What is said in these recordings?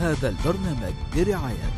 هذا البرنامج برعاية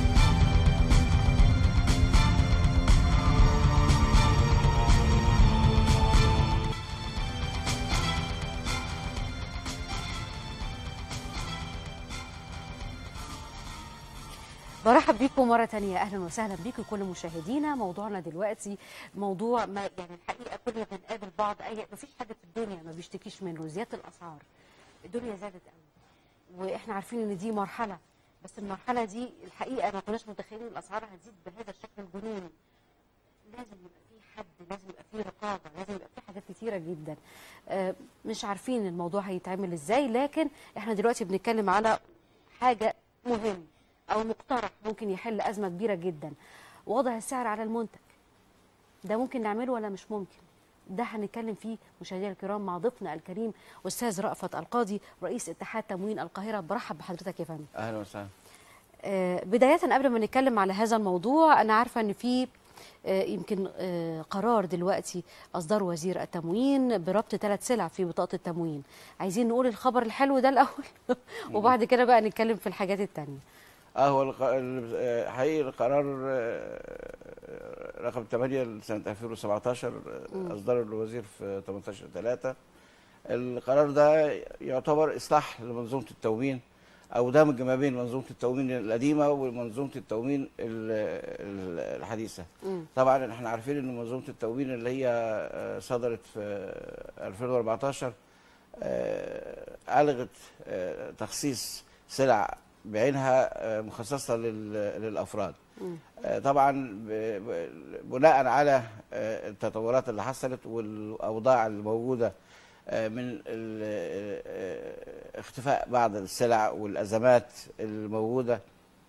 برحب بيكم مرة تانية أهلا وسهلا بيكم كل مشاهدينا موضوعنا دلوقتي موضوع ما يعني الحقيقة كل ما بنقابل بعض أي ما فيش حد في الدنيا ما بيشتكيش منه زيادة الأسعار الدنيا زادت قوي وإحنا عارفين إن دي مرحلة بس المرحلة دي الحقيقة ما كناش متخيلين الأسعار هتزيد بهذا الشكل الجنوني لازم يبقى في حد لازم يبقى في رقابة لازم يبقى في حاجات كتيرة جدا آه، مش عارفين الموضوع هيتعمل إزاي لكن إحنا دلوقتي بنتكلم على حاجة مهم او مقترح ممكن يحل ازمه كبيره جدا وضع السعر على المنتج ده ممكن نعمله ولا مش ممكن ده هنتكلم فيه مشاهدينا الكرام مع ضيفنا الكريم استاذ رأفت القاضي رئيس اتحاد تموين القاهره برحب بحضرتك يا فندم اهلا وسهلا آه، بدايه قبل ما نتكلم على هذا الموضوع انا عارفه ان في آه، يمكن آه، قرار دلوقتي اصدر وزير التموين بربط ثلاث سلع في بطاقه التموين عايزين نقول الخبر الحلو ده الاول وبعد كده بقى نتكلم في الحاجات التانية اه هو الق- ال- آه، حقيقي القرار آه، رقم 8 لسنه 2017 آه، اصدره الوزير في 18 3 القرار ده يعتبر اصلاح لمنظومه التموين او دمج ما بين منظومه التموين القديمه ومنظومه التموين ال- ال- الحديثه مم. طبعا احنا عارفين ان منظومه التموين اللي هي آه، صدرت في آه، 2014 آه، الغت آه، تخصيص سلع بعينها آه، مخصصه لل- للافراد مم. آه، طبعا ب- ب- بناء على آه، التطورات اللي حصلت والاوضاع الموجوده آه، من ال- آه، اختفاء بعض السلع والازمات الموجوده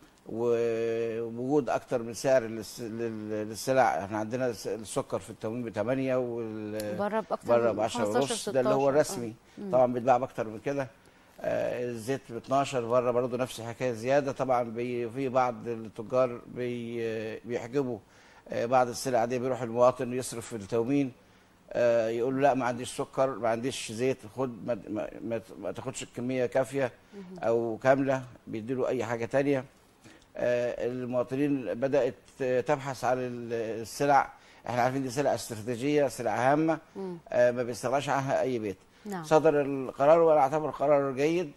ووجود اكتر من سعر للس- لل- للسلع احنا عندنا الس- السكر في التموين ب 8 وال بره باكتر بره من ب 10 15 ونص ده اللي هو 16. الرسمي مم. طبعا بيتباع باكتر من كده آه، الزيت ب 12 بره برضه نفس الحكايه زياده طبعا بي في بعض التجار بي بيحجبوا آه، بعض السلع دي بيروح المواطن يصرف في التومين آه، يقول له لا ما عنديش سكر ما عنديش زيت خد ما, ما, ما, ما تاخدش الكميه كافيه او كامله بيديله اي حاجه تانية آه، المواطنين بدات تبحث عن ال- السلع احنا عارفين دي سلع استراتيجيه سلع هامه مم. آه، ما بيستغناش عنها اي بيت نعم صدر القرار وانا اعتبر قرار جيد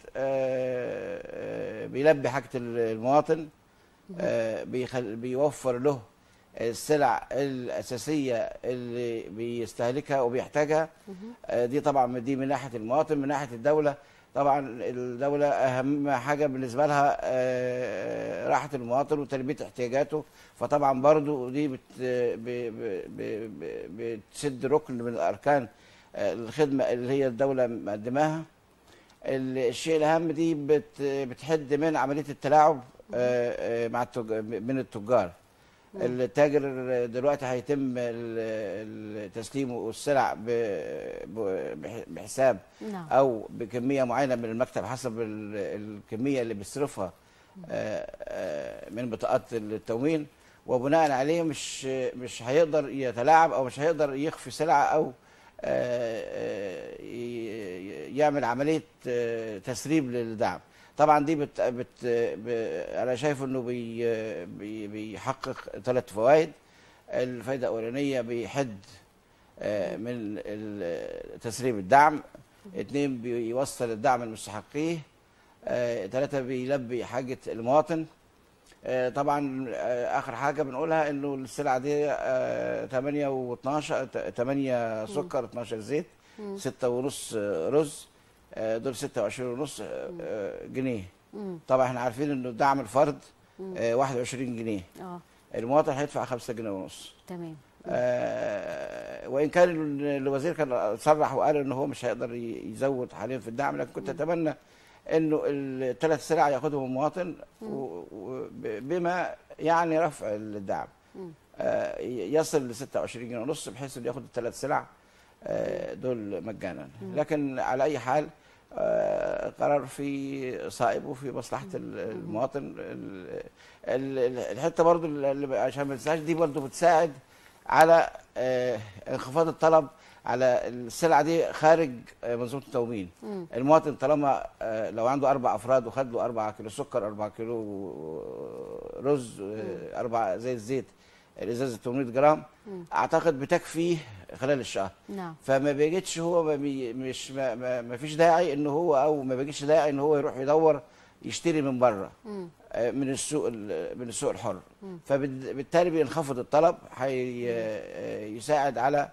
آه، آه، بيلبي حاجه المواطن آه، بيخل بيوفر له السلع الاساسيه اللي بيستهلكها وبيحتاجها آه، دي طبعا دي من ناحيه المواطن من ناحيه الدوله طبعا الدوله اهم حاجه بالنسبه لها آه، راحه المواطن وتلبيه احتياجاته فطبعا برضو دي بت ب- ب- ب- ب- بتسد ركن من الاركان آه، الخدمه اللي هي الدوله مقدماها ال- الشيء الاهم دي بت بتحد من عمليه التلاعب آه، آه، مع التج... من التجار التاجر دلوقتي هيتم ال- ال- تسليمه السلع ب- ب- بح- بحساب نعم او بكميه معينه من المكتب حسب ال- الكميه اللي بيصرفها آه، آه، من بطاقات التموين وبناء عليه مش مش هيقدر يتلاعب او مش هيقدر يخفي سلعه او آه، آه، ي- يعمل عمليه آه، تسريب للدعم طبعا دي بت بت ب- انا شايف انه بي بي بيحقق ثلاث فوائد الفائده الاولانيه بيحد آه، من ال- تسريب الدعم اثنين بيوصل الدعم لمستحقيه آه، ثلاثة بيلبي حاجة المواطن آه، طبعا آه، آخر حاجة بنقولها إنه السلعة دي 8 و12 8 سكر 12 زيت 6 ونص آه، رز آه، دول 26 ونص آه، آه، جنيه مم. طبعا احنا عارفين إنه دعم الفرد آه، 21 جنيه اه المواطن هيدفع 5 جنيه ونص تمام آه، وان كان ال- الوزير كان صرح وقال ان هو مش هيقدر ي- يزود حاليا في الدعم لكن كنت اتمنى انه الثلاث سلع ياخدهم المواطن و- و- ب- بما يعني رفع الدعم مم. آه، ي- يصل ل 26 جنيه ونص بحيث انه ياخد الثلاث سلع آه، دول مجانا لكن على اي حال آه، قرار في صائب وفي مصلحه ال- المواطن ال- ال- الحته برضو اللي عشان ما تنساش دي برضو بتساعد على آه، انخفاض الطلب على السلعه دي خارج آه، منظومه التومين المواطن طالما آه، لو عنده اربع افراد وخد له 4 كيلو سكر 4 كيلو رز آه، اربع زي الزيت الازازه 800 جرام اعتقد بتكفيه خلال الشهر نعم فما بيجدش هو ما بي مش ما, ما, ما فيش داعي ان هو او ما بيجيش داعي ان هو يروح يدور يشتري من بره آه، من السوق ال- من السوق الحر فبالتالي بينخفض الطلب هيساعد على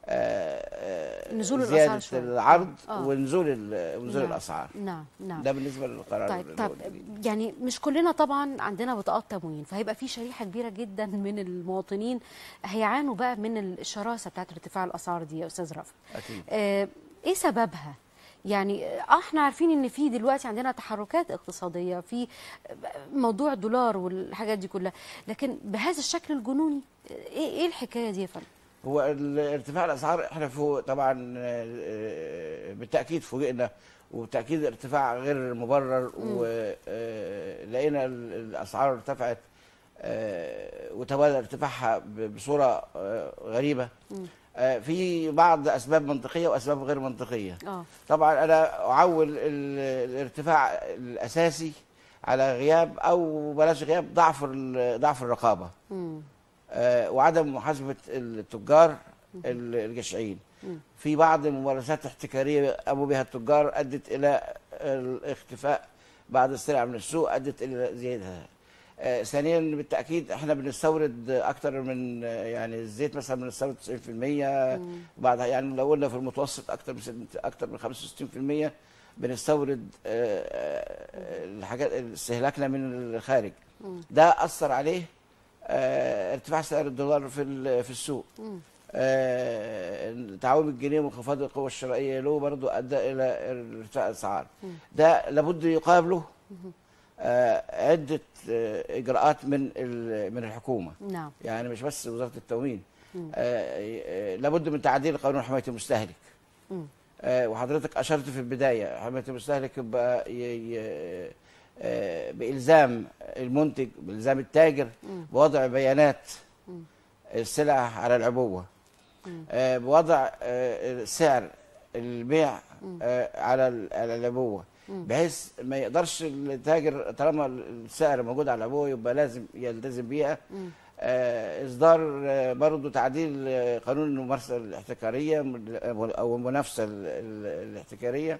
آه، آه، نزول الأسعار زياده شوية. العرض آه. ونزول ال- ونزول نعم. الاسعار نعم نعم ده بالنسبه للقرار طيب اللي طب هو الجديد. يعني مش كلنا طبعا عندنا بطاقات تموين فهيبقى في شريحه كبيره جدا من المواطنين هيعانوا بقى من الشراسه بتاعت ارتفاع الاسعار دي يا استاذ رأفت اكيد آه، ايه سببها يعني آه، احنا عارفين ان في دلوقتي عندنا تحركات اقتصاديه في موضوع الدولار والحاجات دي كلها لكن بهذا الشكل الجنوني آه، ايه ايه الحكايه دي يا فندم هو ال- ارتفاع الاسعار احنا فوق طبعا آه، بالتاكيد فوجئنا وبالتاكيد ارتفاع غير مبرر ولقينا الاسعار ارتفعت آه، وتوالى ارتفاعها ب- بصوره آه، غريبه آه، في بعض اسباب منطقيه واسباب غير منطقيه اه طبعا انا اعول ال- الارتفاع الاساسي على غياب او بلاش غياب ضعف ال- ضعف الرقابه مم. آه، وعدم محاسبه التجار ال- الجشعين في بعض الممارسات الاحتكاريه قاموا بها التجار ادت الى الاختفاء بعض السلع من السوق ادت الى زيادها آه، ثانيا بالتاكيد احنا بنستورد اكتر من آه، يعني الزيت مثلا بنستورد 90% بعد يعني لو قلنا في المتوسط اكتر من ست- اكتر من 65% بنستورد آه، آه، الحاجات استهلاكنا من الخارج ده اثر عليه آه، ارتفاع سعر الدولار في ال- في السوق آه، تعويم الجنيه وانخفاض القوة الشرائية له برضو أدى إلى ارتفاع الأسعار ده لابد يقابله آه، عدة آه، إجراءات من ال- من الحكومة نعم يعني مش بس وزارة التموين آه، آه، لابد من تعديل قانون حماية المستهلك مم. آه، وحضرتك أشرت في البداية حماية المستهلك يبقى ي- ي- آه، بإلزام المنتج بإلزام التاجر بوضع بيانات السلع على العبوة آه، بوضع آه، سعر البيع آه، على ال- على العبوة بحيث ما يقدرش التاجر طالما السعر موجود على العبوة يبقى لازم يلتزم بيها آه، اصدار آه، برضه تعديل آه، قانون الممارسه الاحتكاريه من- او المنافسه ال- ال- الاحتكاريه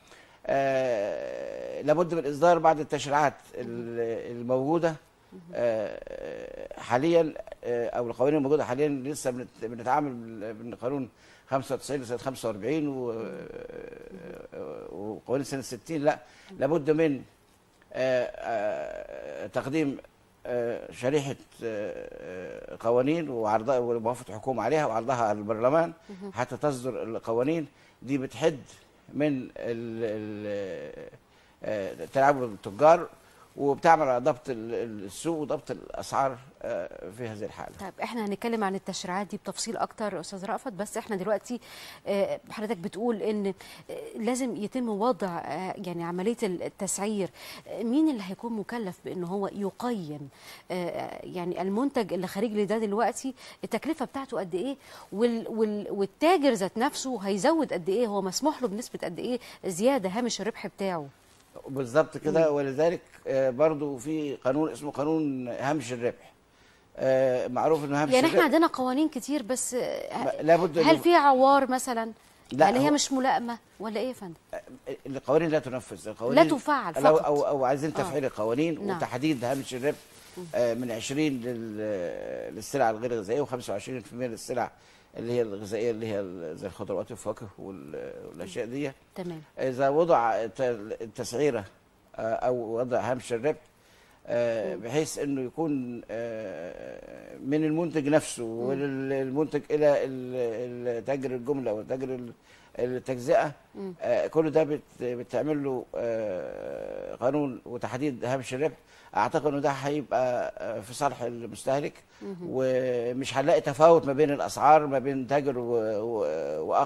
آه، لابد من اصدار بعض التشريعات ال- الموجوده آه، حاليا آه، او القوانين الموجوده حاليا لسه بنت- بنتعامل بال- بالقانون 95 لسنه 45 و- آه، وقوانين سنه 60 لا لابد من آه، آه، تقديم آه، شريحه آه، آه، قوانين وعرضها وموافقه الحكومه عليها وعرضها على البرلمان حتى تصدر القوانين دي بتحد من ال- ال- آه، تلاعب التجار وبتعمل على ضبط ال- السوق وضبط الاسعار آه، في هذه الحاله طيب احنا هنتكلم عن التشريعات دي بتفصيل اكتر يا استاذ رأفت بس احنا دلوقتي آه، حضرتك بتقول ان آه، لازم يتم وضع آه، يعني عمليه التسعير آه، مين اللي هيكون مكلف بان هو يقيم آه، يعني المنتج اللي خارج لي ده دلوقتي التكلفه بتاعته قد ايه وال وال والتاجر ذات نفسه هيزود قد ايه هو مسموح له بنسبه قد ايه زياده هامش الربح بتاعه بالظبط كده ولذلك آه، برضو في قانون اسمه قانون هامش الربح آه، معروف ان هامش يعني احنا الربح عندنا قوانين كتير بس آه، لابد هل إنه- في عوار مثلا لا، هل هي هو- مش ملائمه ولا ايه يا فندم القوانين لا تنفذ القوانين لا تفعل لو فقط. او او عايزين آه. تفعيل القوانين نعم. وتحديد هامش الربح آه، من 20 لل- للسلع الغير غذائيه و25% للسلع اللي هي الغذائيه اللي هي ال- زي الخضروات والفواكه وال- والاشياء دي تمام اذا وضع الت- التسعيره آه، او وضع هامش الربح آه، بحيث انه يكون آه، من المنتج نفسه والمنتج الى ال- ال- تاجر الجمله وتاجر ال- التجزئه آه، كل ده بت- بتعمل له آه، قانون وتحديد هامش الربح اعتقد انه ده هيبقى آه، في صالح المستهلك ومش هنلاقي تفاوت ما بين الاسعار ما بين تاجر و- و- واخر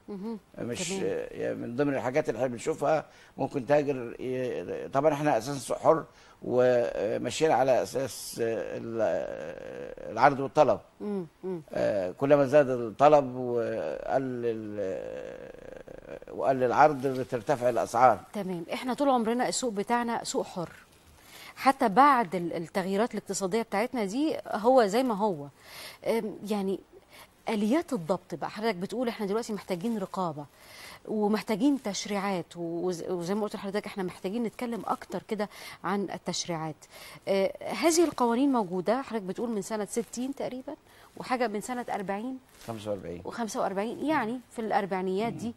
مش تمام. يعني من ضمن الحاجات اللي احنا بنشوفها ممكن تاجر ي- طبعا احنا اساسا سوق حر وماشيين على اساس ال- العرض والطلب مم. مم. آه، كلما زاد الطلب وقل ال- وقل العرض بترتفع الاسعار تمام احنا طول عمرنا السوق بتاعنا سوق حر حتى بعد ال- التغييرات الاقتصاديه بتاعتنا دي هو زي ما هو أم، يعني اليات الضبط بقى حضرتك بتقول احنا دلوقتي محتاجين رقابه ومحتاجين تشريعات وز- وزي ما قلت لحضرتك احنا محتاجين نتكلم اكتر كده عن التشريعات آه، هذه القوانين موجوده حضرتك بتقول من سنه 60 تقريبا وحاجه من سنه 40 45 و45 يعني في الاربعينيات دي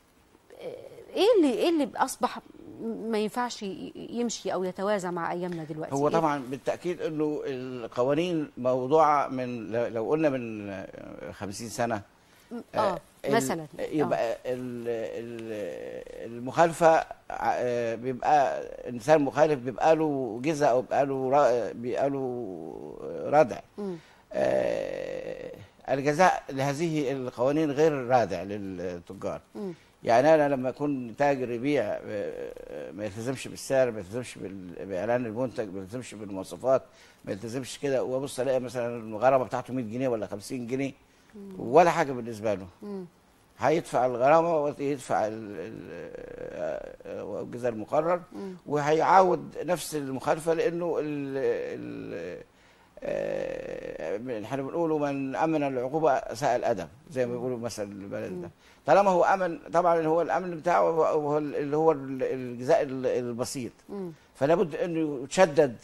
ايه اللي ايه اللي اصبح ما ينفعش ي- يمشي او يتوازى مع ايامنا دلوقتي هو إيه؟ طبعا بالتاكيد انه القوانين موضوعه من لو قلنا من 50 سنه اه ال- مثلا يبقى ال- ال- المخالفه آه، بيبقى انسان مخالف بيبقى له جزء او بيبقى له را- بيبقى له ردع مم. آه، الجزاء لهذه القوانين غير رادع للتجار مم. يعني انا لما اكون تاجر يبيع آه، ما يلتزمش بالسعر ما يلتزمش بال- باعلان المنتج ما يلتزمش بالمواصفات ما يلتزمش كده وابص الاقي مثلا الغرامه بتاعته 100 جنيه ولا 50 جنيه ولا حاجه بالنسبه له مم. هيدفع الغرامه ويدفع ال- ال- آه، الجزاء المقرر وهيعاود نفس المخالفه لانه ال ال آه، احنا بنقوله من امن العقوبه ساء الادب زي ما بيقولوا مثل البلد ده طالما هو امن طبعا هو الامن بتاعه هو هو اللي هو ال- الجزاء ال- البسيط مم. فلا بد انه يتشدد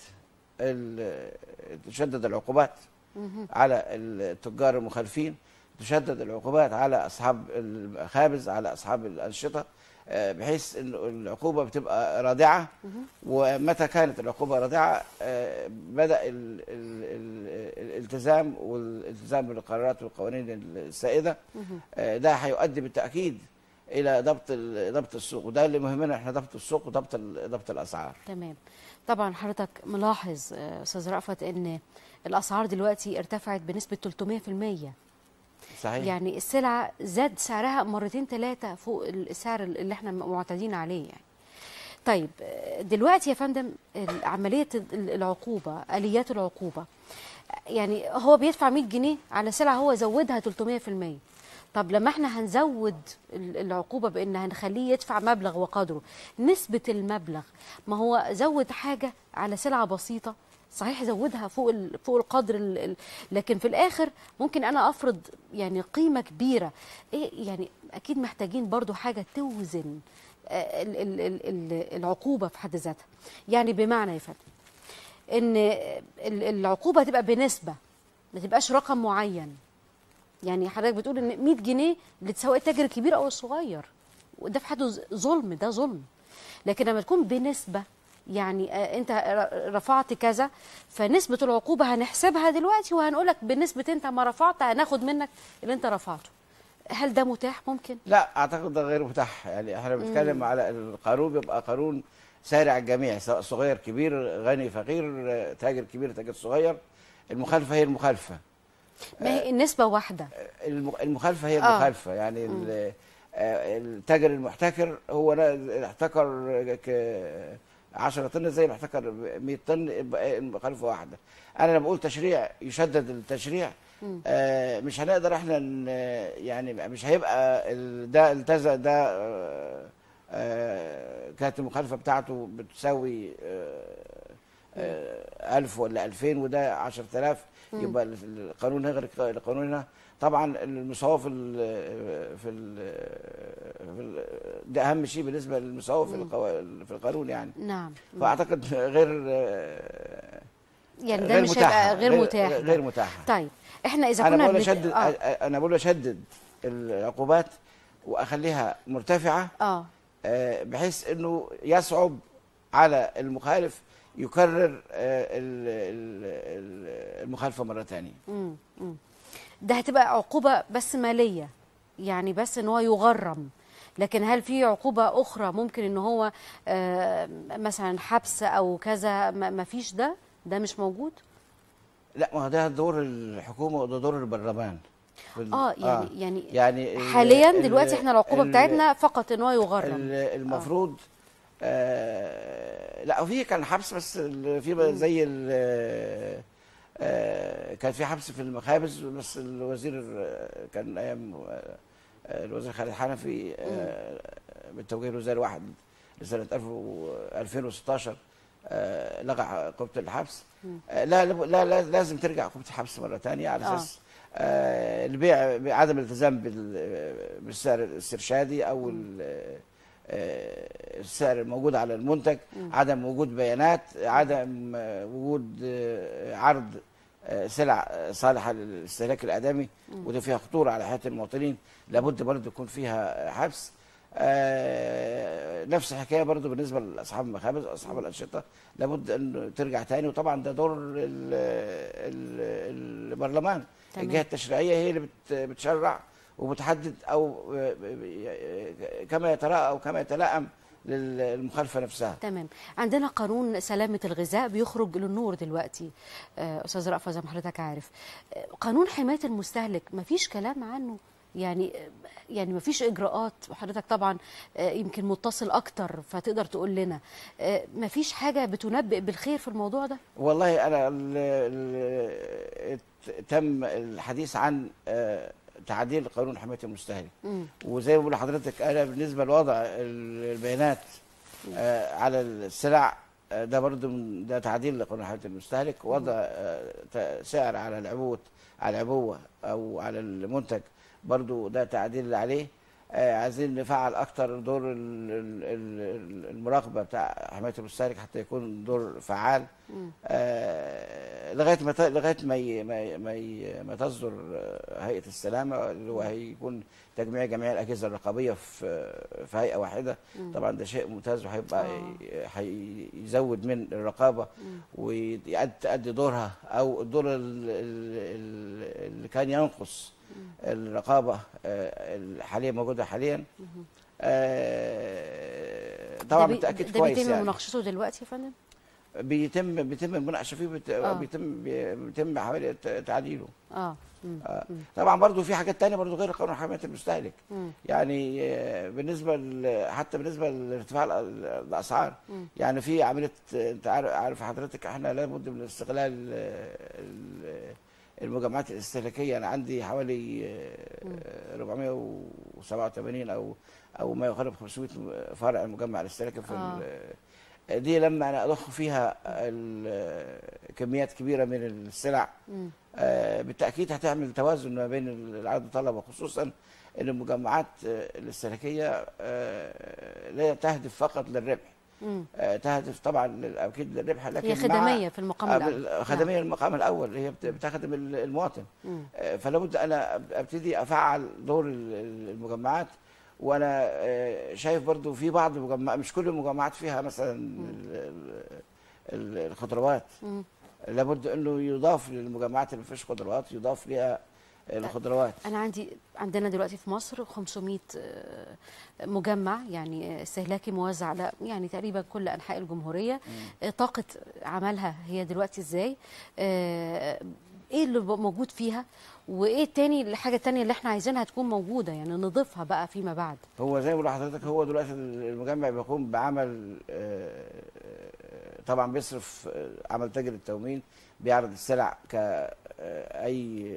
ال- تشدد العقوبات مهم. على التجار المخالفين تشدد العقوبات على اصحاب المخابز على اصحاب الانشطه آه، بحيث ان العقوبه بتبقى رادعه ومتى كانت العقوبه رادعه آه، بدا ال- ال- ال- الالتزام والالتزام بالقرارات والقوانين السائده مهم. آه، ده هيؤدي بالتاكيد الى ضبط ال- ضبط السوق وده اللي مهمنا احنا ضبط السوق وضبط ال- ضبط الاسعار تمام طبعا حضرتك ملاحظ آه، استاذ رأفت ان الاسعار دلوقتي ارتفعت بنسبه 300% صحيح يعني السلعه زاد سعرها مرتين ثلاثه فوق السعر اللي احنا معتادين عليه يعني طيب آه، دلوقتي يا فندم ال- عمليه ال- العقوبه اليات العقوبه يعني هو بيدفع 100 جنيه على سلعه هو زودها 300% طب لما احنا هنزود ال- العقوبه بان هنخليه يدفع مبلغ وقدره نسبه المبلغ ما هو زود حاجه على سلعه بسيطه صحيح زودها فوق ال- فوق القدر ال- ال- لكن في الاخر ممكن انا افرض يعني قيمه كبيره ايه يعني اكيد محتاجين برضو حاجه توزن آه، ال- ال- ال- ال- العقوبه في حد ذاتها يعني بمعنى يا فندم ان ال- العقوبه تبقى بنسبه ما تبقاش رقم معين يعني حضرتك بتقول ان 100 جنيه لسواء التاجر الكبير او الصغير وده في حد ظلم ده ظلم لكن لما تكون بنسبه يعني آه، انت ر- رفعت كذا فنسبه العقوبه هنحسبها دلوقتي وهنقول لك بنسبه انت ما رفعت هناخد منك اللي انت رفعته هل ده متاح ممكن لا اعتقد ده غير متاح يعني احنا بنتكلم على القانون بيبقى قانون سارع الجميع سواء صغير كبير غني فقير آه، تاجر كبير تاجر صغير المخالفه هي المخالفه ما هي النسبه واحده الم- المخالفه هي آه. المخالفه يعني ال- آه، التاجر المحتكر هو لا- احتكر ك 10 طن زي ما احتكر 100 طن يبقى المخالفه واحده انا لما بقول تشريع يشدد التشريع آه، مش هنقدر احنا ن- يعني مش هيبقى ال- ده التزم ده آه، آه، كانت المخالفه بتاعته بتساوي آه، آه، 1000 ولا 2000 وده 10000 يبقى القانون غير القانون هنا طبعا المساواه في ال في ال في ال ده اهم شيء بالنسبه للمساواه في القوا- في القانون يعني نعم فاعتقد غير آه، يعني ده غير مش متاحة، هيبقى غير متاح ده. غير متاحه طيب احنا اذا انا كنا بقول بنت- اشدد اه, انا بقول اشدد العقوبات واخليها مرتفعه آه. آه، بحيث انه يصعب على المخالف يكرر آه، ال- ال- ال- المخالفه مره ثانيه مم. مم. ده هتبقى عقوبة بس مالية يعني بس ان هو يغرم لكن هل في عقوبة أخرى ممكن ان هو آه، مثلا حبس أو كذا ما ما فيش ده ده مش موجود لا ما هو ده دور الحكومه وده دور البرلمان في ال- اه يعني يعني يعني ال- حاليا ال- دلوقتي احنا العقوبه ال- بتاعتنا فقط ان هو يغرم ال- المفروض آه لا في كان حبس بس ال- في زي ال- آه كان في حبس في المخابز بس الوزير آه، كان ايام آه، الوزير خالد حنفي آه بالتوجيه الوزاري واحد لسنه 1000 و- 2016 آه لغى عقوبه الحبس آه لا لا لا لازم ترجع عقوبه الحبس مره ثانيه على آه. اساس آه البيع بعدم الالتزام بال- بالسعر الاسترشادي او ال- آه، السعر الموجود على المنتج عدم وجود بيانات عدم آه، وجود آه، عرض آه، سلع صالحه للاستهلاك الادمي وده فيها خطوره على حياه المواطنين لابد برضه يكون فيها حبس آه، نفس الحكايه برضه بالنسبه لاصحاب المخابز واصحاب الانشطه لابد ان ترجع تاني وطبعا ده دور ال- ال- البرلمان تمام. الجهه التشريعيه هي اللي بت- بتشرع وبتحدد او كما يتراءى او كما يتلائم للمخالفه نفسها تمام عندنا قانون سلامة الغذاء بيخرج للنور دلوقتي آه، أستاذ رأفة زي ما حضرتك عارف آه، قانون حماية المستهلك مفيش كلام عنه يعني آه، يعني مفيش إجراءات وحضرتك طبعا آه، يمكن متصل أكتر فتقدر تقول لنا آه، مفيش حاجة بتنبئ بالخير في الموضوع ده والله انا ال- ال- ات- تم الحديث عن آه، تعديل قانون حمايه المستهلك مم. وزي ما بقول لحضرتك انا بالنسبه لوضع ال- البيانات آه، على السلع آه، ده برضه من- ده تعديل لقانون حمايه المستهلك وضع آه، ت- سعر على العبوه على العبوه او على المنتج برضه ده تعديل عليه آه، عايزين نفعل اكتر دور ال- ال- ال- المراقبه بتاع حمايه المستهلك حتى يكون دور فعال آه، لغايه ما ت- لغايه ما ي- ما ي- ما ي- ما تصدر آه، هيئه السلامه اللي هو هيكون تجميع جميع الاجهزه الرقابيه في في هيئه واحده طبعا ده شيء ممتاز وهيبقى آه. هيزود من الرقابه وتأدي دورها او الدور ال- ال- ال- اللي كان ينقص الرقابه آه، الحاليه موجوده حاليا آه، طبعا ده بي- بالتاكيد ده كويس بيتم يعني مناقشته دلوقتي يا فندم بيتم بيتم المناقشه فيه بت... آه. بيتم بيتم حوالي ت- تعديله اه مم. آه. طبعا برضو في حاجات تانية برضو غير قانون حمايه المستهلك مم. يعني آه، بالنسبه ل... حتى بالنسبه لارتفاع ال- الاسعار يعني في عمليه آه، انت عارف عارف حضرتك احنا لابد من استغلال آه، ال- المجمعات الاستهلاكيه انا عندي حوالي آه، 487 او او ما يقارب 500 فرع المجمع الاستهلاكي في آه. ال- دي لما انا اضخ فيها ال- كميات كبيره من السلع مم. آه، بالتاكيد هتعمل توازن ما بين العرض والطلب وخصوصا ان المجمعات آه، الاستهلاكيه آه، لا تهدف فقط للربح مم. آه، تهدف طبعا لل- اكيد للربح لكن هي مع- خدمية في المقام آه، الأول بال- خدميه المقام الاول هي بت- بتخدم ال- المواطن مم. آه، فلا بد انا أب- ابتدي افعل دور ال- ال- المجمعات وانا آه، شايف برضو في بعض المجمعات مش كل المجمعات فيها مثلا ال- ال- ال- الخضروات مم. لابد انه يضاف للمجمعات اللي ما فيش خضروات يضاف ليها الخضروات انا عندي عندنا دلوقتي في مصر 500 آه، مجمع يعني آه، استهلاكي موزع على يعني تقريبا كل انحاء الجمهوريه آه، طاقه عملها هي دلوقتي ازاي آه، ايه اللي ب- موجود فيها وايه التاني الحاجه التانيه اللي احنا عايزينها تكون موجوده يعني نضيفها بقى فيما بعد هو زي ما بقول لحضرتك هو دلوقتي المجمع بيقوم بعمل آه، طبعا بيصرف آه، عمل تاجر التومين بيعرض السلع كأي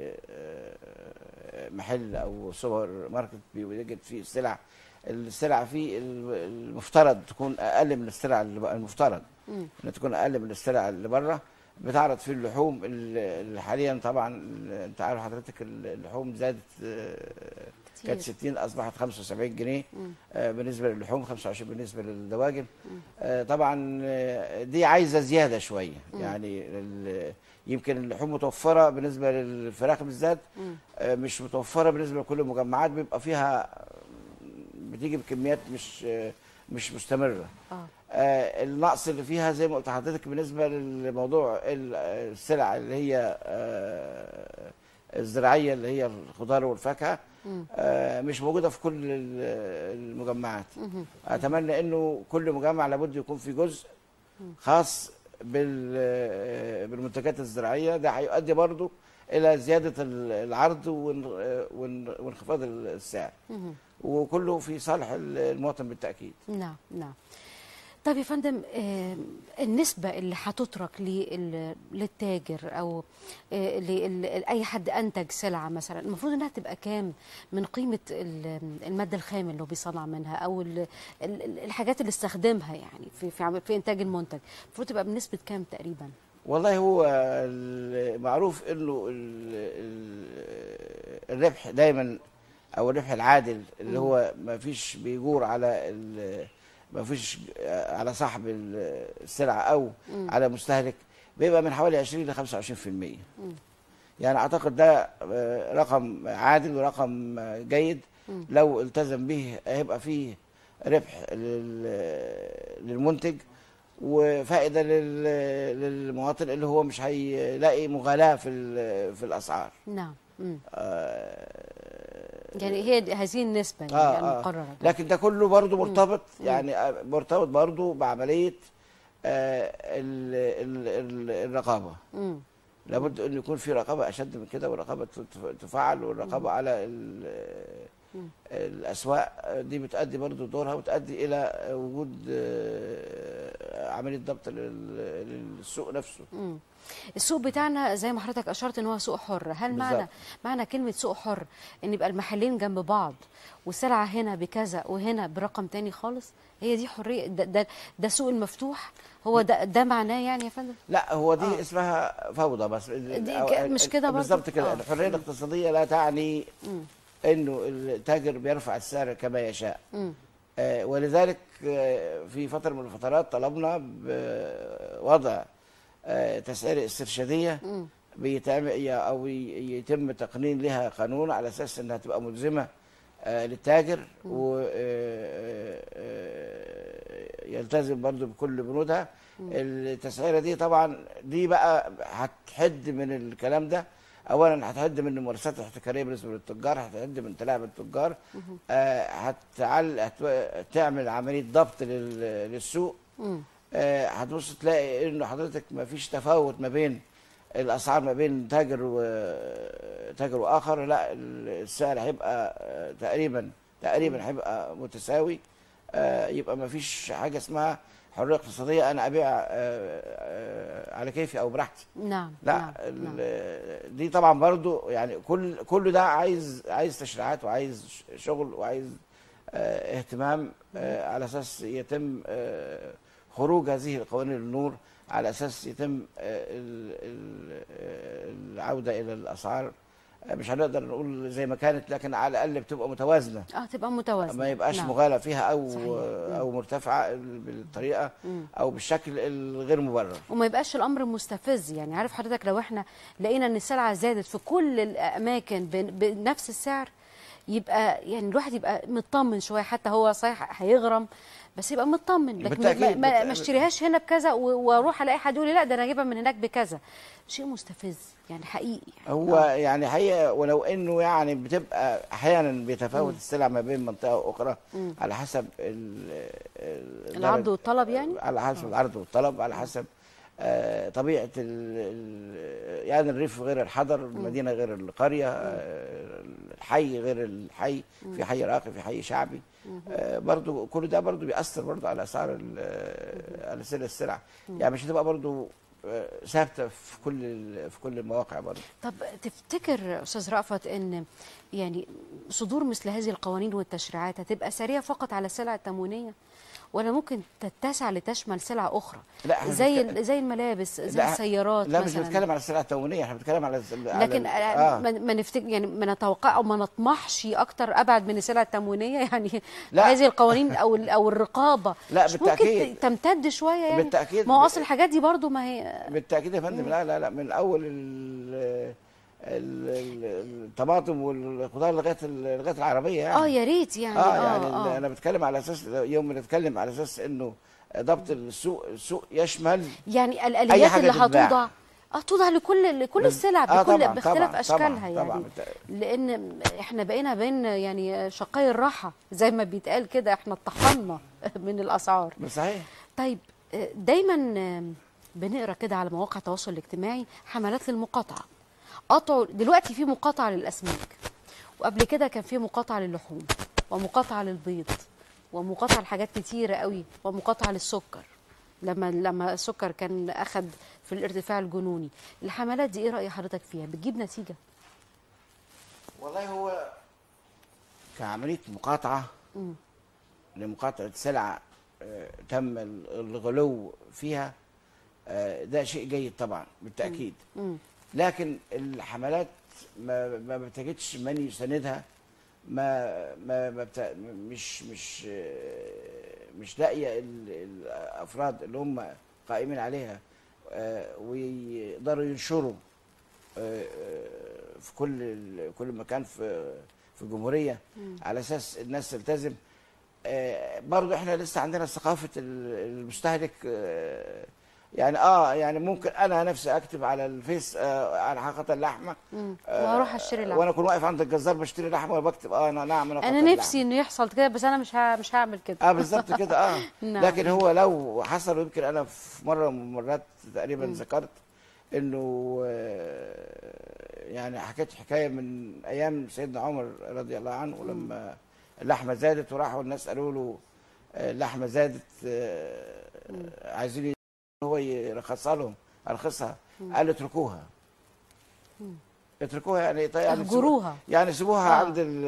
محل أو سوبر ماركت بيوجد فيه السلع السلع فيه المفترض تكون أقل من السلع اللي بقى- المفترض مم. انها تكون اقل من السلع اللي بره بتعرض فيه اللحوم اللي حاليا طبعا انت عارف حضرتك اللحوم زادت آه، كتير. كانت 60 اصبحت 75 جنيه مم. آه، بالنسبه للحوم 25 بالنسبه للدواجن آه، طبعا آه، دي عايزه زياده شويه يعني ال- يمكن اللحوم متوفره بالنسبه للفراخ بالذات مم. آه، مش متوفره بالنسبه لكل المجمعات بيبقى فيها بتيجي بكميات مش آه، مش مستمره اه آه، النقص اللي فيها زي ما قلت لحضرتك بالنسبه للموضوع ال- السلع اللي هي آه، الزراعيه اللي هي الخضار والفاكهه مم. آه، مش موجوده في كل ال- المجمعات مهم. اتمنى انه كل مجمع لابد يكون في جزء خاص بال- آه، بالمنتجات الزراعيه ده هيؤدي برضو الى زياده ال- العرض وان- وان- وانخفاض السعر مهم. وكله في صالح ال- المواطن بالتاكيد نعم نعم طيب يا فندم آه، النسبة اللي هتترك لل- للتاجر أو آه، لل- لأي حد أنتج سلعة مثلا المفروض إنها تبقى كام من قيمة ال- المادة الخام اللي هو بيصنع منها أو ال- ال- الحاجات اللي استخدمها يعني في في عم- في إنتاج المنتج المفروض تبقى بنسبة كام تقريبا؟ والله هو المعروف انه ال- ال- الربح دايما او الربح العادل اللي هو ما فيش بيجور على ال- ما فيش على صاحب السلعه او على مستهلك بيبقى من حوالي 20 ل 25% يعني اعتقد ده آه، رقم عادل ورقم آه، جيد لو التزم به هيبقى فيه ربح لل- للمنتج وفائده لل- للمواطن اللي هو مش هيلاقي مغالاه في ال- في الاسعار نعم مم. آه، يعني هي هذه النسبة يعني آه آه المقررة لكن ده كله برضه مرتبط يعني آه، مرتبط برضه بعمليه آه، ال- ال- ال- الرقابه مم. لابد ان يكون في رقابه اشد من كده والرقابه تف- تفعل والرقابه على ال- الاسواق دي بتؤدي برضو دورها وتؤدي الى وجود آه، عمليه ضبط لل- للسوق نفسه مم. السوق بتاعنا زي ما حضرتك اشرت ان هو سوق حر هل معنى بالظبط. معنى كلمه سوق حر ان يبقى المحلين جنب بعض والسلعه هنا بكذا وهنا برقم تاني خالص هي دي حريه ده ده, ده سوق المفتوح هو ده ده معناه يعني يا فندم لا هو دي آه. اسمها فوضى بس دي أو- ك- مش كده برضو؟ بالظبط كده آه. الحريه الاقتصاديه لا تعني مم. انه التاجر بيرفع السعر كما يشاء مم. آه، ولذلك آه، في فترة من الفترات طلبنا بوضع آه، تسعير استرشادية مم. بيتعمل أو ي- يتم تقنين لها قانون على أساس إنها تبقى ملزمة آه، للتاجر ويلتزم برضو بكل بنودها التسعيرة دي طبعا دي بقى هتحد من الكلام ده اولا هتحد من الممارسات الاحتكاريه بالنسبه للتجار هتحد من تلاعب التجار آه، هتعل هت- تعمل عمليه ضبط لل- للسوق مم. آه، هتبص تلاقي انه حضرتك ما فيش تفاوت ما بين الاسعار ما بين تاجر وتاجر واخر لا السعر هيبقى آه، تقريبا تقريبا هيبقى متساوي آه، يبقى ما فيش حاجه اسمها حريه اقتصاديه انا ابيع آه، آه، على كيفي او براحتي نعم لا نعم. نعم. ال- دي طبعا برضو يعني كل كل ده عايز عايز تشريعات وعايز ش- شغل وعايز آه، اهتمام آه، على اساس يتم آه، خروج هذه القوانين للنور على اساس يتم آه، ال- ال- آه، العوده الى الاسعار آه، مش هنقدر نقول زي ما كانت لكن على الاقل بتبقى متوازنه اه تبقى متوازنه ما يبقاش نعم. مغالى فيها او صحيح. او مرتفعه بالطريقه مم. او بالشكل الغير مبرر وما يبقاش الامر مستفز يعني عارف حضرتك لو احنا لقينا ان السلعه زادت في كل الاماكن بن- بنفس السعر يبقى يعني الواحد يبقى مطمن شويه حتى هو صحيح هيغرم بس يبقى مطمن لكن ما- بالتأكيد، ما, ما, ما بالتأكيد. اشتريهاش هنا بكذا و- واروح الاقي حد يقول لي لا ده انا اجيبها من هناك بكذا شيء مستفز يعني حقيقي يعني هو آه. يعني حقيقة ولو انه يعني بتبقى احيانا بيتفاوت السلع ما بين منطقه واخرى على حسب ال- ال- العرض درجة- والطلب يعني؟ على حسب العرض والطلب على حسب آه، طبيعه ال- ال- يعني الريف غير الحضر المدينه غير القريه آه، الحي غير الحي في حي راقي في حي شعبي آه، برضو كل ده برضو بيأثر برضو على اسعار ال- على سعر السلع يعني مش هتبقى برضو آه، ثابته في كل ال- في كل المواقع برضو طب تفتكر استاذ رأفت ان يعني صدور مثل هذه القوانين والتشريعات هتبقى سريعه فقط على السلع التموينيه ولا ممكن تتسع لتشمل سلع اخرى لا، إحنا زي بنتك- ال- زي الملابس زي لا، السيارات لا مثلا مش بنتكلم على السلع التموينيه احنا بنتكلم على على لكن ال- آه. ما ما نفتكر يعني ما نتوقع او ما نطمحش اكتر ابعد من السلع التموينيه يعني لا. هذه القوانين او ال- او الرقابه لا، مش بالتأكيد. ممكن ت- تمتد شويه يعني بالتأكيد. ما هو اصل الحاجات دي برضو ما هي بالتاكيد يا فندم لا لا لا من اول ال- ال- ال- الطماطم والخضار لغايه ال- لغايه العربيه يعني اه يا ريت يعني اه يعني آه آه. انا بتكلم على اساس يوم بنتكلم على اساس انه ضبط السوق السوق يشمل يعني الاليات حاجة اللي تتباع. هتوضع اه توضع لكل لكل بس- السلع آه بكل طبعاً، باختلاف طبعاً، اشكالها طبعاً، يعني طبعاً. لان احنا بقينا بين يعني شقي الراحه زي ما بيتقال كده احنا اتطحنا من الاسعار صحيح طيب آه، دايما آه، بنقرا كده على مواقع التواصل الاجتماعي حملات للمقاطعه قطعوا دلوقتي في مقاطعه للاسماك وقبل كده كان في مقاطعه للحوم ومقاطعه للبيض ومقاطعه لحاجات كتيره قوي ومقاطعه للسكر لما لما السكر كان اخد في الارتفاع الجنوني الحملات دي ايه راي حضرتك فيها بتجيب نتيجه والله هو كعمليه مقاطعه مم. لمقاطعه سلعه آه، تم الغلو فيها آه، ده شيء جيد طبعا بالتاكيد مم. لكن الحملات ما ما بتجدش من يساندها ما ما, ما بت... مش مش آه، مش لاقيه ال- الافراد اللي هم قائمين عليها آه، ويقدروا ينشروا آه، آه، في كل ال- كل مكان في في الجمهوريه على اساس الناس تلتزم آه، برضو احنا لسه عندنا ثقافه ال- المستهلك آه، يعني اه يعني ممكن انا نفسي اكتب على الفيس آه على حقيقه اللحمه مم. آه، واروح اشتري لحمه وانا اكون واقف عند الجزار بشتري لحمه وبكتب اه انا نعم انا انا قطعت نفسي انه يحصل كده بس انا مش ها مش هعمل كده اه بالظبط كده اه نعم. لكن هو لو حصل ويمكن انا في مره من المرات تقريبا ذكرت انه آه، يعني حكيت حكايه من ايام سيدنا عمر رضي الله عنه لما اللحمه زادت وراحوا الناس قالوا له آه، اللحمه زادت آه، عايزين هو يرخصها لهم ارخصها قال اتركوها اتركوها يعني طيب يعني سيبوا- اهجروها يعني سيبوها آه. عند ال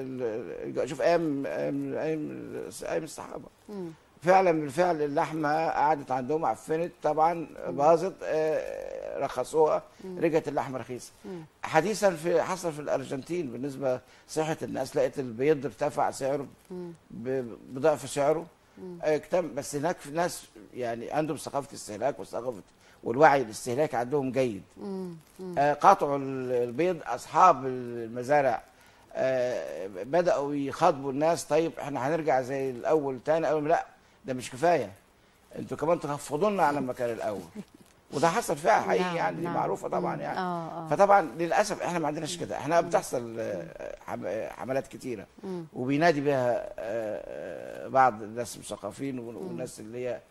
ال شوف ايام ايام ايام ايام الصحابه مم. فعلا بالفعل اللحمه قعدت عندهم عفنت طبعا باظت آه، رخصوها رجعت اللحمه رخيصه مم. حديثا في حصل في الارجنتين بالنسبه صحه الناس لقيت البيض ارتفع سعره مم. ب- بضعف سعره آه، اكتم بس هناك في ناس يعني عندهم ثقافه استهلاك وثقافه والوعي الاستهلاكي عندهم جيد مم. مم. آه، قطعوا ال- البيض اصحاب المزارع آه، بداوا يخاطبوا الناس طيب احنا هنرجع زي الاول تاني قالوا لا ده مش كفايه انتوا كمان تخفضوا لنا على ما كان الاول وده حصل فعلا حقيقي نعم، يعني دي نعم. معروفه طبعا مم. يعني اه اه فطبعا للاسف احنا ما عندناش كده احنا بتحصل آه، حم- حملات كتيره مم. وبينادي بها آه، آه، بعض الناس المثقفين والناس اللي هي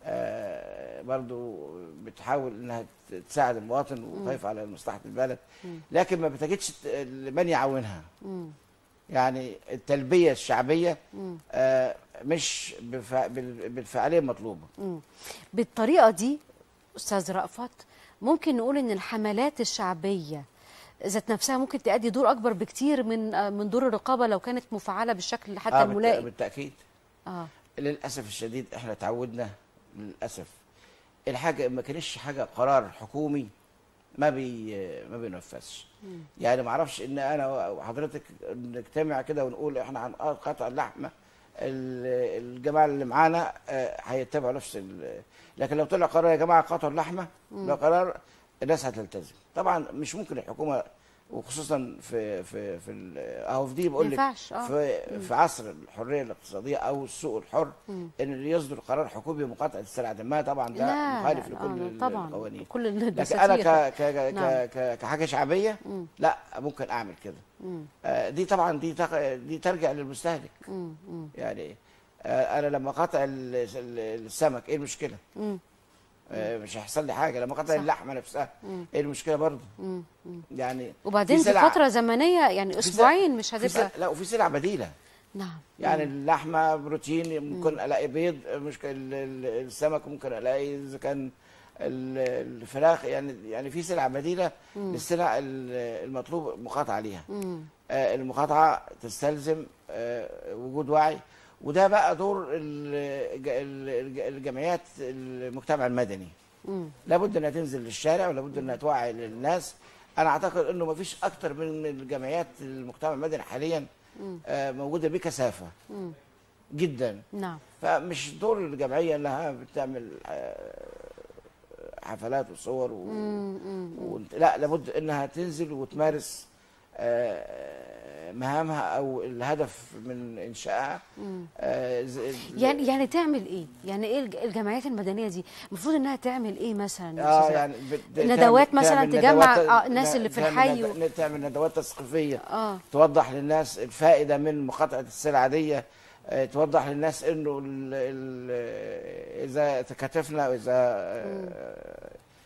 آه، برضو بتحاول انها تساعد المواطن وخايفه على مصلحه البلد لكن ما بتجدش ت- من يعاونها مم. يعني التلبيه الشعبيه مم. آه، مش بفع- بال- بالفعاليه المطلوبه مم. بالطريقه دي استاذ رأفت ممكن نقول ان الحملات الشعبيه ذات نفسها ممكن تؤدي دور اكبر بكتير من آه، من دور الرقابه لو كانت مفعله بالشكل حتى آه، بالت- الملائم بالتاكيد اه للاسف الشديد احنا تعودنا للاسف الحاجه ما كانش حاجه قرار حكومي ما بي ما بينفذش يعني ما اعرفش ان انا وحضرتك نجتمع كده ونقول احنا هنقطع اللحمه ال- الجماعه اللي معانا آه، هيتبعوا نفس ال- لكن لو طلع قرار يا جماعه قطعوا اللحمه ده قرار الناس هتلتزم طبعا مش ممكن الحكومه وخصوصا في في في ال- اهو في دي بقول لك ينفعش، آه. في في عصر الحريه الاقتصاديه او السوق الحر ان اللي يصدر قرار حكومي بمقاطعه السلع دي ما طبعا ده لا مخالف لا، لكل آه، ال- طبعا القوانين كل لكن الدساتير انا ك ك ك نعم. ك كحاجه شعبيه مم. لا ممكن اعمل كده مم. آه، دي طبعا دي تق- دي ترجع للمستهلك مم. مم. يعني آه، انا لما قطع ال- ال- السمك ايه المشكله؟ مم. آه، مش هيحصل لي حاجه لما قطع صح. اللحمه نفسها مم. ايه المشكله برضه؟ مم. مم. يعني وبعدين في في سلع- فتره زمنيه يعني في سلع- اسبوعين مش في سلع هتبقى لا وفي سلع بديله نعم يعني اللحمه بروتين ممكن الاقي بيض مش ال- ال- السمك ممكن الاقي اذا كان ال- الفراخ يعني يعني في سلع بديله للسلع ال- المطلوب مقاطعه ليها مم. آه، المقاطعه تستلزم آه، وجود وعي وده بقى دور ال- ال- الجمعيات المجتمع المدني مم. لابد انها تنزل للشارع ولابد انها توعي للناس انا اعتقد انه ما فيش اكتر من الجمعيات المجتمع المدني حاليا آه، موجوده بكثافه مم. جدا نعم فمش دور الجمعيه انها بتعمل آه، حفلات وصور و... مم. مم. و... لا لابد انها تنزل وتمارس آه، مهامها او الهدف من انشائها آه، ز- يعني يعني تعمل ايه؟ يعني ايه الج- الجمعيات المدنيه دي؟ المفروض انها تعمل ايه مثلا؟ يا اه أستاذ يعني بت- ندوات تعمل- مثلاً تعمل تجمع، ندوات- آه، الناس اللي في تعمل الحي ند- و- تعمل ندوات تثقيفيه اه توضح للناس الفائده من مقاطعه السلع دي آه، توضح للناس انه ال ال اذا تكاتفنا واذا آه،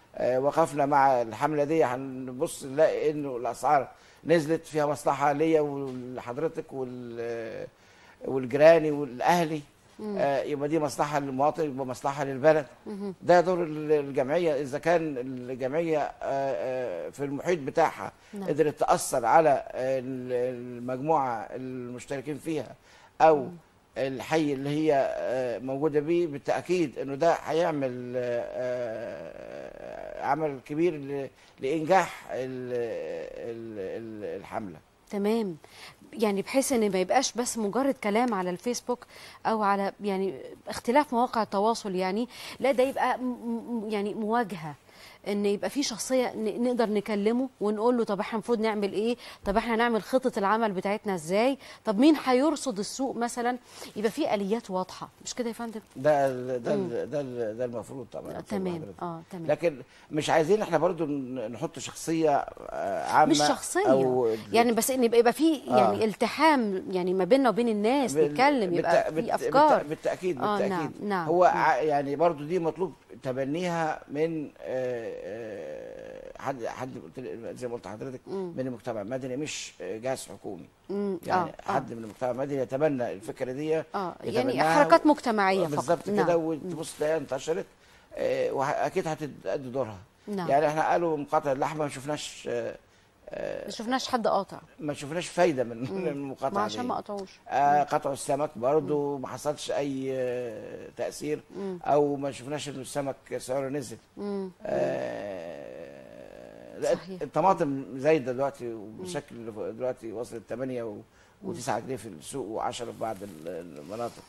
آه، وقفنا مع الحمله دي هنبص نلاقي انه الاسعار نزلت فيها مصلحه ليا ولحضرتك وال والجيراني والاهلي آه، يبقى دي مصلحه للمواطن يبقى مصلحه للبلد ده دور ال- الجمعيه اذا كان الجمعيه آه، آه، في المحيط بتاعها نعم. قدرت تاثر على ال- المجموعه المشتركين فيها او الحي اللي هي آه، موجوده بيه بالتاكيد انه ده هيعمل آه، آه، عمل كبير ل- لانجاح ال- ال- ال- الحمله تمام يعني بحيث ان ما يبقاش بس مجرد كلام على الفيسبوك او على يعني اختلاف مواقع التواصل يعني لا ده يبقى م- م- يعني مواجهه ان يبقى في شخصيه ن- نقدر نكلمه ونقول له طب احنا المفروض نعمل ايه طب احنا نعمل خطه العمل بتاعتنا ازاي طب مين هيرصد السوق مثلا يبقى في اليات واضحه مش كده يا فندم ده ال- ده ال- ده ال- ده المفروض طبعا آه، أتفق مع تمام حضرتك. اه تمام لكن مش عايزين احنا برضو ن- نحط شخصيه آه، عامه مش شخصيه أو يعني بس ان يبقى يبقى في يعني آه. التحام يعني ما بيننا وبين الناس بال- نتكلم يبقى بالت- في بالت- افكار بالت- بالتاكيد آه، بالتاكيد نعم، نعم، هو نعم. ع- يعني برضو دي مطلوب تبنيها من آه، آه، حد حد قلت لي- زي ما قلت لحضرتك من المجتمع المدني مش آه، جهاز حكومي مم، يعني آه، آه. حد من المجتمع المدني يتبنى الفكره دي اه يعني يتبناها حركات و- مجتمعيه فقط بالظبط نعم. كده وتبص تلاقيها انتشرت آه، واكيد هتأدي دورها نعم. يعني احنا قالوا مقاطعه اللحمه ما شفناش آه، آه، ما شفناش حد قاطع ما شفناش فايده من من ما المقاطعه عشان دي. ما قطعوش آه، قطعوا السمك برضو ما حصلش اي آه، تاثير او ما شفناش ان السمك سعره نزل مم. آه، لا، صحيح. الطماطم زايده دلوقتي وبشكل دلوقتي وصلت 8 و و9 جنيه في السوق و10 في بعض ال- المناطق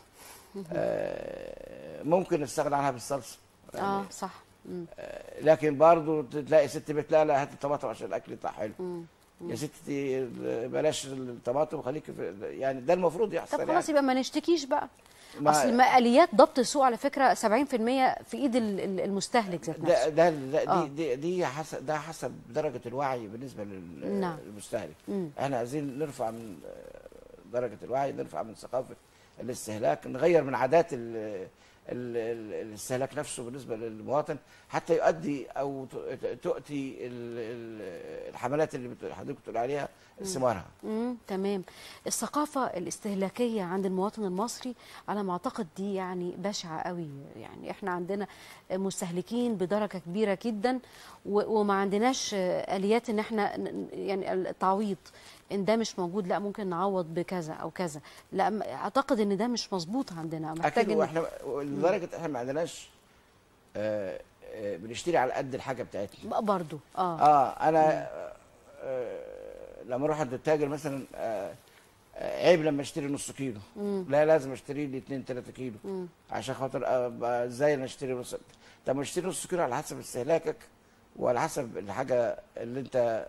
آه، ممكن نستغنى عنها بالصلصه يعني اه صح مم. لكن برضو تلاقي ست بيت لا لا هات الطماطم عشان الاكل يطلع حلو مم. يا ستي بلاش الطماطم وخليك في يعني ده المفروض يحصل طب خلاص يعني. يبقى ما نشتكيش بقى ما- اصل ما اليات ضبط السوق على فكره 70% في ايد ال- ال- المستهلك ذات ده نفسه ده ده آه. دي دي, دي حسب ده حسب درجه الوعي بالنسبه لل- نعم. للمستهلك مم. احنا عايزين نرفع من آه، درجه الوعي نرفع من ثقافه الاستهلاك نغير من عادات ال ال- ال- الاستهلاك نفسه بالنسبه للمواطن حتى يؤدي او ت- تؤتي ال- ال- الحملات اللي بت- حضرتك بتقول عليها ثمارها امم تمام الثقافه الاستهلاكيه عند المواطن المصري على ما اعتقد دي يعني بشعه قوي يعني احنا عندنا مستهلكين بدرجه كبيره جدا و- وما عندناش آه، اليات ان احنا ن- يعني التعويض ان ده مش موجود لا ممكن نعوض بكذا او كذا لا م- اعتقد ان ده مش مظبوط عندنا محتاج اكيد ان واحنا لدرجه احنا ما عندناش آه، آه، بنشتري على قد الحاجه بتاعتنا بقى برضو اه اه انا آه لما اروح عند التاجر مثلا آه آه، عيب لما اشتري نص كيلو لا لازم اشتري لي 2 3 كيلو عشان خاطر أبقى ازاي انا اشتري نص طب ما اشتري نص كيلو على حسب استهلاكك وعلى حسب الحاجه اللي انت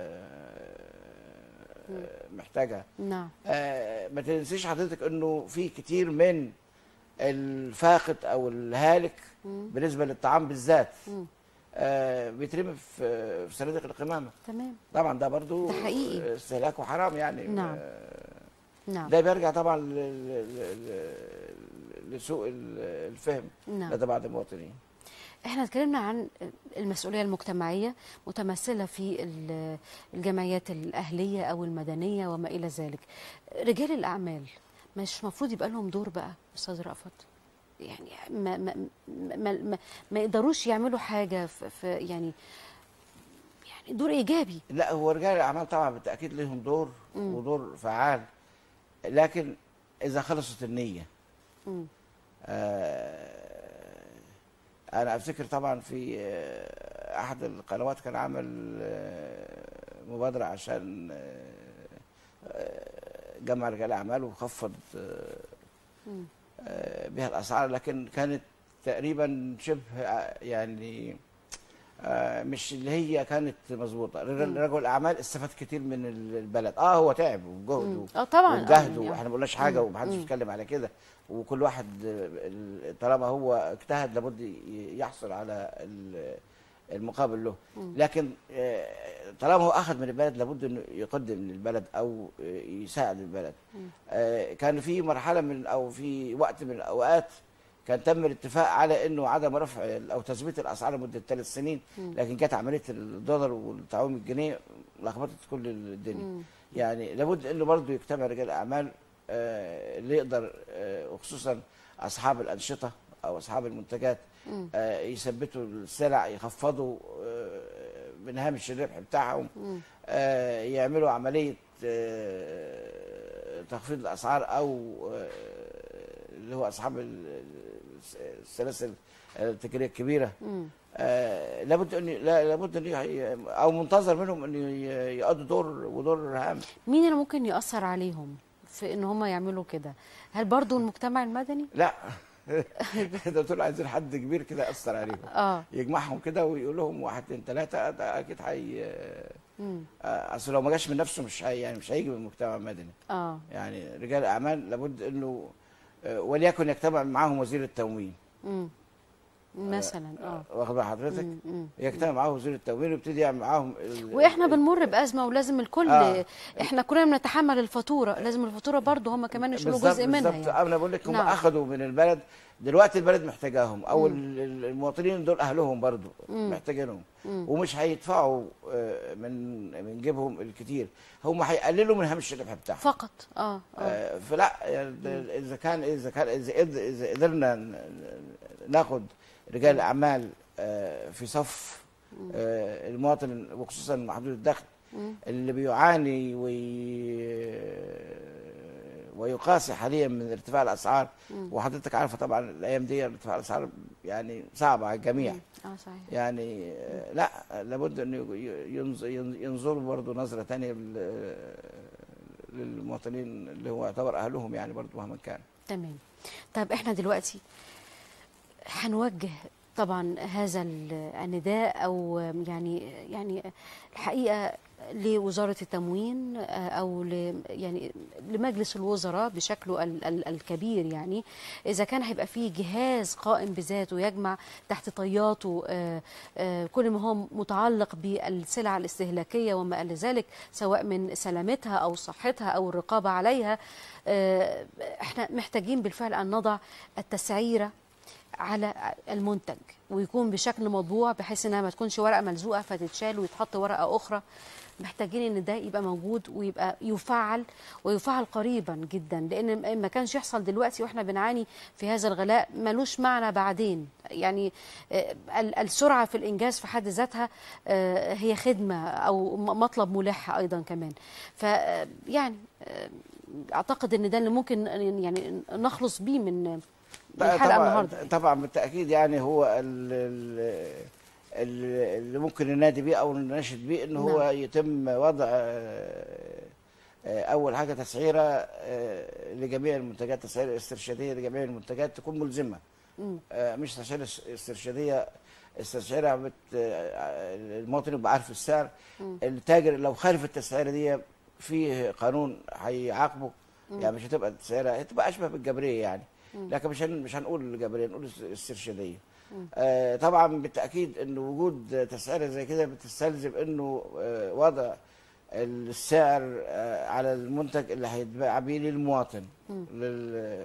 آه، محتاجها نعم آه، ما تنسيش حضرتك انه في كتير من الفاقد او الهالك بالنسبه للطعام بالذات آه، بيترمي في في صناديق القمامه تمام طبعا ده برضو ده حقيقي. استهلاكه حرام يعني نعم. آه، نعم ده بيرجع طبعا ل- ل- ل- لسوء ال- الفهم نعم. لدى بعض المواطنين احنا اتكلمنا عن المسؤوليه المجتمعيه متمثله في ال- الجمعيات الاهليه او المدنيه وما الى ذلك رجال الاعمال مش المفروض يبقى لهم دور بقى استاذ رأفت يعني ما ما ما, ما, ما يقدروش يعملوا حاجه في, في يعني يعني دور ايجابي لا هو رجال الاعمال طبعا بالتاكيد لهم دور ودور فعال لكن اذا خلصت النيه مم. آه، انا افتكر طبعا في آه، احد القنوات كان عمل آه، مبادره عشان آه، آه، جمع رجال اعمال وخفض آه، مم. آه، بها الاسعار لكن كانت تقريبا شبه آه، يعني آه، مش اللي هي كانت مظبوطه رجل رجل الاعمال استفاد كتير من البلد اه هو تعب وجهد مم. اه طبعا وجهد آه، يعني- واحنا ما قلناش حاجه مم. ومحدش مم. بيتكلم على كده وكل واحد آه، ال- طالما هو اجتهد لابد ي- يحصل على ال- المقابل له لكن آه، طالما هو اخذ من البلد لابد انه يقدم للبلد او آه، يساعد البلد آه، كان في مرحله من او في وقت من الاوقات كان تم الاتفاق على انه عدم رفع او تثبيت الاسعار لمده ثلاث سنين لكن كانت عمليه الدولار والتعويم الجنيه لخبطت كل الدنيا يعني لابد انه برضه يجتمع رجال الاعمال آه، اللي يقدر آه، وخصوصا اصحاب الانشطه او اصحاب المنتجات آه، يثبتوا السلع يخفضوا آه، من هامش الربح بتاعهم آه، يعملوا عمليه آه، تخفيض الاسعار او آه، اللي هو اصحاب ال- السلاسل التجاريه الكبيره آه، لابد ان لا- لابد ان ي- او منتظر منهم ان ي- يقضوا دور ودور هام مين اللي ممكن ياثر عليهم في ان هم يعملوا كده هل برضو المجتمع المدني لا ده دول عايزين حد كبير كده ياثر عليهم اه يجمعهم كده ويقول لهم واحد اتنين ثلاثه ده اكيد هي مم. آه، اصل لو ما جاش من نفسه مش هي يعني مش هيجي من المجتمع المدني اه يعني رجال الاعمال لابد انه آه، وليكن يجتمع معاهم وزير التموين مم. مثلا اه واخد بال حضرتك مم. مم. يجتمع معاه وزير التموين ويبتدي يعمل معاهم ال- واحنا بنمر بازمه ولازم الكل آه. احنا كلنا بنتحمل الفاتوره لازم الفاتوره برضو هم كمان يشيلوا بالظبط- جزء منها بالظبط. يعني انا بقول لك هم نعم. اخذوا من البلد دلوقتي البلد محتاجاهم او ال- ال- المواطنين دول اهلهم برضو محتاجينهم ومش هيدفعوا آه، من من جيبهم الكتير هم هيقللوا من هامش الربح بتاعهم فقط اه اه آه، فلا يعني ده- اذا كان اذا كان اذا قد- إذا قدرنا ن- ن- ناخد رجال الاعمال آه، في صف آه، المواطن وخصوصا محدود الدخل اللي بيعاني وي ويقاسي حاليا من ارتفاع الاسعار وحضرتك عارفه طبعا الايام دي ارتفاع الاسعار يعني صعبه على الجميع اه صحيح يعني آه، لا لابد ان ينظ- ينظ- ينظروا برضه نظره ثانيه للمواطنين اللي هو يعتبر اهلهم يعني برضه مهما كان تمام طيب احنا دلوقتي هنوجه طبعا هذا ال- النداء او يعني يعني الحقيقه لوزاره التموين آه، او ل يعني لمجلس الوزراء بشكله ال- ال- الكبير يعني اذا كان هيبقى فيه جهاز قائم بذاته يجمع تحت طياته آه، آه، كل ما هو متعلق بالسلع الاستهلاكيه وما الى ذلك سواء من سلامتها او صحتها او الرقابه عليها آه، احنا محتاجين بالفعل ان نضع التسعيره على المنتج ويكون بشكل مطبوع بحيث انها ما تكونش ورقه ملزوقه فتتشال ويتحط ورقه اخرى محتاجين ان ده يبقى موجود ويبقى يفعل ويفعل قريبا جدا لان ما كانش يحصل دلوقتي واحنا بنعاني في هذا الغلاء ملوش معنى بعدين يعني آه، ال- السرعه في الانجاز في حد ذاتها آه، هي خدمه او م- مطلب ملح ايضا كمان ف آه، يعني آه، اعتقد ان ده اللي ممكن يعني نخلص بيه من من لا، الحلقه طبعا النهارده طبعا بالتاكيد يعني هو ال- ال- ال- اللي ممكن ننادي بيه او نناشد بيه ان هو نعم. يتم وضع آه، آه، اول حاجه تسعيره آه، لجميع المنتجات تسعيره استرشاديه لجميع المنتجات تكون ملزمه مم. آه، مش تسعيره اس- استرشاديه التسعيره بت آه، المواطن يبقى عارف السعر التاجر لو خالف التسعيره دي فيه قانون هيعاقبه يعني مش هتبقى التسعيره هتبقى اشبه بالجبريه يعني لكن مش هن- مش هنقول الجبريه نقول الس- الاسترشاديه آه طبعا بالتاكيد ان وجود تسعيره زي كده بتستلزم انه آه وضع السعر آه على المنتج اللي هيتباع بيه للمواطن لل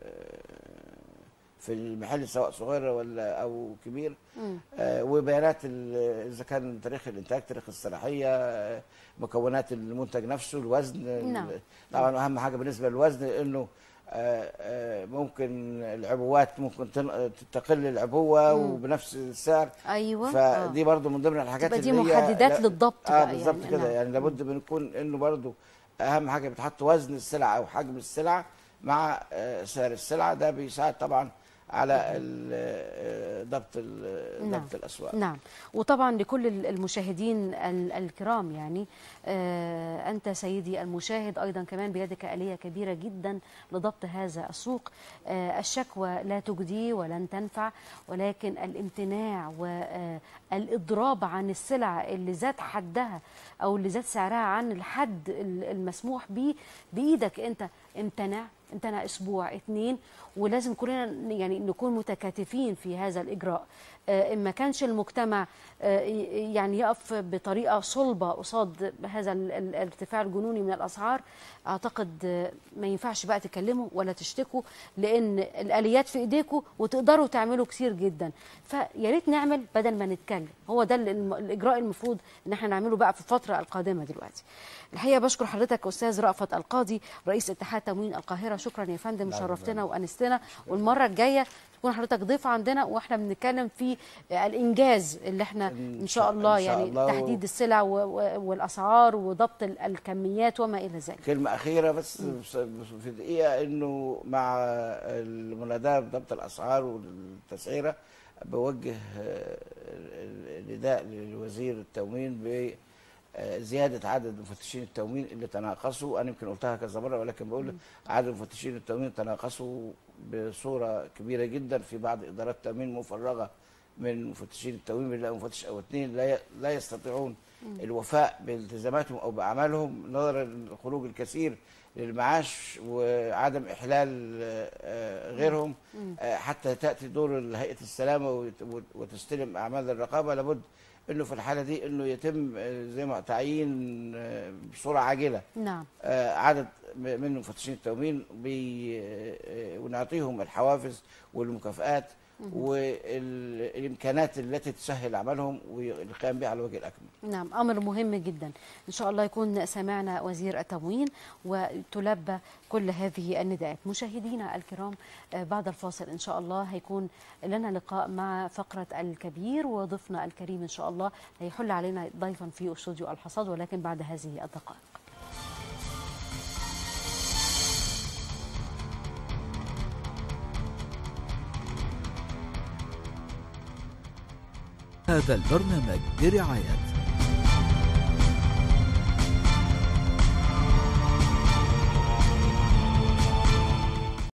في المحل سواء صغير ولا او كبير مم. آه وبيانات ال- اذا كان تاريخ الانتاج تاريخ الصلاحيه آه، مكونات المنتج نفسه الوزن ال- نعم. طبعا اهم حاجه بالنسبه للوزن انه آه، آه، ممكن العبوات ممكن تن- تقل العبوه وبنفس السعر ايوه فدي برضو من ضمن الحاجات تبقى دي اللي هي محددات لا- للضبط اه بقى بالظبط يعني، كده نعم. يعني لابد بنكون انه برضو اهم حاجه بتحط وزن السلعه او حجم السلعه مع آه، سعر السلعه ده بيساعد طبعا على ال- آه، ضبط ال- نعم. ضبط الاسواق نعم وطبعا لكل المشاهدين ال- الكرام يعني آه أنت سيدي المشاهد أيضا كمان بيدك آلية كبيرة جدا لضبط هذا السوق آه الشكوى لا تجدي ولن تنفع ولكن الامتناع والإضراب عن السلع اللي زاد حدها أو اللي زاد سعرها عن الحد ال- المسموح به بإيدك أنت امتنع امتنع اسبوع اتنين ولازم كلنا يعني نكون متكاتفين في هذا الاجراء آه، ان ما كانش المجتمع آه، ي- يعني يقف بطريقه صلبه قصاد هذا ال- ال- الارتفاع الجنوني من الاسعار اعتقد آه، ما ينفعش بقى تكلموا ولا تشتكوا لان الاليات في ايديكم وتقدروا تعملوا كتير جدا فيا ريت نعمل بدل ما نتكلم هو ده ال- الم- الاجراء المفروض ان احنا نعمله بقى في الفتره القادمه دلوقتي الحقيقه بشكر حضرتك استاذ رأفت القاضي رئيس اتحاد تموين القاهره شكرا يا فندم لا، شرفتنا وانستنا والمره الجايه تكون حضرتك ضيف عندنا واحنا بنتكلم في الانجاز اللي احنا ان إن شاء شاء- الله إن شاء يعني الله و- تحديد السلع و- و- والاسعار وضبط ال- الكميات وما الى ذلك كلمة أخيرة بس في دقيقة إنه مع المناداة بضبط الأسعار والتسعيرة بوجه آه، النداء لوزير التموين بزيادة عدد مفتشين التموين اللي تناقصوا أنا يمكن قلتها كذا مرة ولكن بقول عدد مفتشين التموين تناقصوا بصورة كبيرة جدا في بعض إدارات التموين مفرغة من مفتشين التموين بنلاقي مفتش أو اثنين لا ي- لا يستطيعون الوفاء بالتزاماتهم او باعمالهم نظرا لخروج الكثير للمعاش وعدم احلال آه، غيرهم آه، حتى تاتي دور هيئه السلامه وت- وتستلم اعمال الرقابه لابد انه في الحاله دي انه يتم آه، زي ما تعيين آه، بصوره عاجله نعم آه، عدد م- من مفتشين التموين بي- آه، ونعطيهم الحوافز والمكافآت والامكانات التي تسهل عملهم والقيام بها على الوجه الاكمل نعم امر مهم جدا ان شاء الله يكون سمعنا وزير التموين وتلبى كل هذه النداءات مشاهدينا الكرام آه، بعد الفاصل ان شاء الله هيكون لنا لقاء مع فقره الكبير وضيفنا الكريم ان شاء الله هيحل علينا ضيفا في استوديو الحصاد ولكن بعد هذه الدقائق هذا البرنامج برعاية